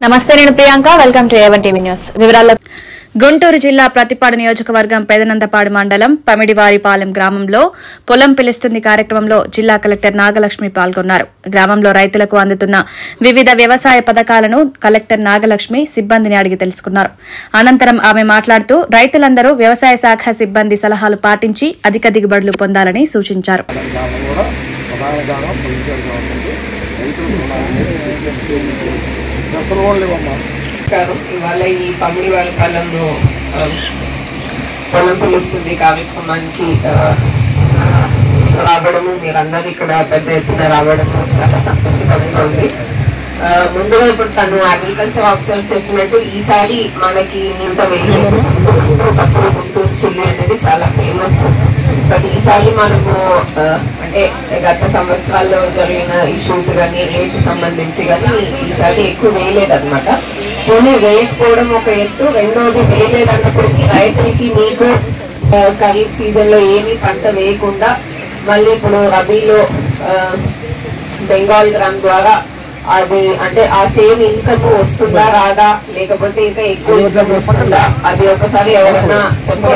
నమస్తే నేను Priyanka welcome to A one TV news వివరాల్లో గుంటూరు జిల్లా ప్రతిపాడు నియోజకవర్గం పెదనందపాడు మండలం పమిడివారిపాలెం గ్రామంలో పొలం పిలుస్తుంది కార్యక్రమంలో జిల్లా కలెక్టర్ నాగలక్ష్మి పాల్గొన్నారు గ్రామంలో రైతులకు అందుతున్న వివిధ వ్యవసాయ పథకాలను కలెక్టర్ నాగలక్ష్మి సిబ్బందిని అడిగి తెలుసుకున్నారు అనంతరం ఆమె మాట్లాడుతూ రైతులందరూ వ్యవసాయ శాఖ సిబ్బంది సలహాలు పాటించి అధిక దిగుబడులు పొందాలని సూచించారు గ్రామం కూడా ప్రధాన గ్రామం పొలిసియర్ గవర్నమెంట్ రైతులు సెస్సలు కూడా లేవమ్మా నమస్కారం ఇవాళ ఈ పమిడి వాళ్ళ పొలంలో ఆ, పొలం పిలుస్తుంది కార్యక్రమానికి ఆ, రావడము మీరందరూ ఇక్కడ పెద్ద ఎత్తున రావడము చాలా సంతోషకరంగా ఉంది ఆ, ముందుగా ఇప్పుడు తను అగ్రికల్చర్ ఆఫీసర్ చెప్పినట్టు ఈసారి మనకి ఇంత వేయలేదు ఒకప్పుడు గుంటూరు చిల్లి అనేది చాలా ఫేమస్ బట్ ఈసారి మనము ఆ, అంటే గత సంవత్సరాల్లో జరిగిన ఇష్యూస్ కానీ రేట్ సంబంధించి కానీ ఈసారి ఎక్కువ వేయలేదు అనమాట పోనీ వేయకపోవడం ఒక ఎత్తు రెండోది వేయలేదు అన్నప్పటికీ రైతులకి మీకు ఆ, ఖరీఫ్ సీజన్ లో ఏమీ పంట వేయకుండా మళ్ళీ ఇప్పుడు రబీలో ఆ, బెంగాల్ గ్రామ్ ద్వారా అది అంటే ఆ సేమ్ ఇన్కమ్ వస్తుందా రాదా లేకపోతే ఇంకా ఎక్కువ ఇన్కమ్ వస్తుందా అది ఒకసారి ఎవరన్నా చెప్ప